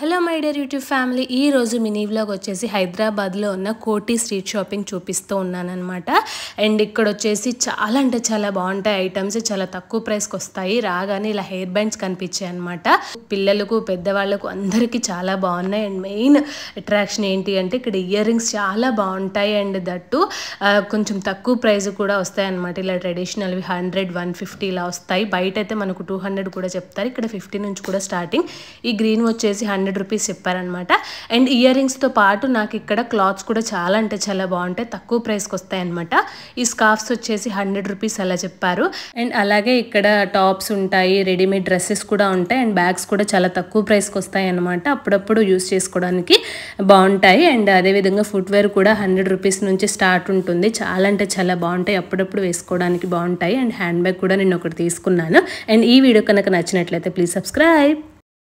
hello my dear YouTube family ఈ రోజు mini vlog వచ్చేసి హైదరాబాద్లో ఉన్న కోటి స్ట్రీట్ షాపింగ్ చూపిస్తూ ఉన్నానన్నమాట అండ్ ఇక్కడ వచ్చేసి చాలా అంటే చాలా బాగుంటాయి ఐటమ్స్ చాలా తక్కువ ప్రైస్కి వస్తాయి రాగానే ఇలా హెయిర్ బ్యాండ్స్ కనిపించాయి అనమాట పిల్లలకు పెద్దవాళ్ళకు అందరికీ చాలా బాగున్నాయి అండ్ మెయిన్ అట్రాక్షన్ ఏంటి అంటే ఇక్కడ ఇయర్ రింగ్స్ చాలా బాగుంటాయి అండ్ దట్టు ఆ, కొంచెం తక్కువ ప్రైస్ కూడా వస్తాయి అనమాట ఇలా ట్రెడిషనల్వి హండ్రెడ్ వన్ ఫిఫ్టీ ఇలా వస్తాయి బయట అయితే మనకు టూ హండ్రెడ్ కూడా చెప్తారు ఇక్కడ ఫిఫ్టీ నుంచి కూడా స్టార్టింగ్ ఈ గ్రీన్ వచ్చేసి హండ్రెడ్ రూపీస్ చెప్పారనమాట అండ్ ఇయర్ రింగ్స్తో పాటు నాకు ఇక్కడ క్లాత్స్ కూడా చాలా అంటే చాలా బాగుంటాయి తక్కువ ప్రైస్కి వస్తాయి అనమాట ఈ స్కార్ఫ్స్ వచ్చేసి హండ్రెడ్ రూపీస్ అలా చెప్పారు అండ్ అలాగే ఇక్కడ టాప్స్ ఉంటాయి రెడీమేడ్ డ్రెస్సెస్ కూడా ఉంటాయి అండ్ బ్యాగ్స్ కూడా చాలా తక్కువ ప్రైస్కి వస్తాయి అనమాట అప్పుడప్పుడు యూస్ చేసుకోవడానికి బాగుంటాయి అండ్ అదేవిధంగా ఫుట్వేర్ కూడా హండ్రెడ్ రూపీస్ నుంచి స్టార్ట్ ఉంటుంది చాలా అంటే చాలా బాగుంటాయి అప్పుడప్పుడు వేసుకోవడానికి బాగుంటాయి అండ్ హ్యాండ్ బ్యాగ్ కూడా నేను ఒకటి తీసుకున్నాను అండ్ ఈ వీడియో కనుక నచ్చినట్లయితే ప్లీజ్ సబ్స్క్రైబ్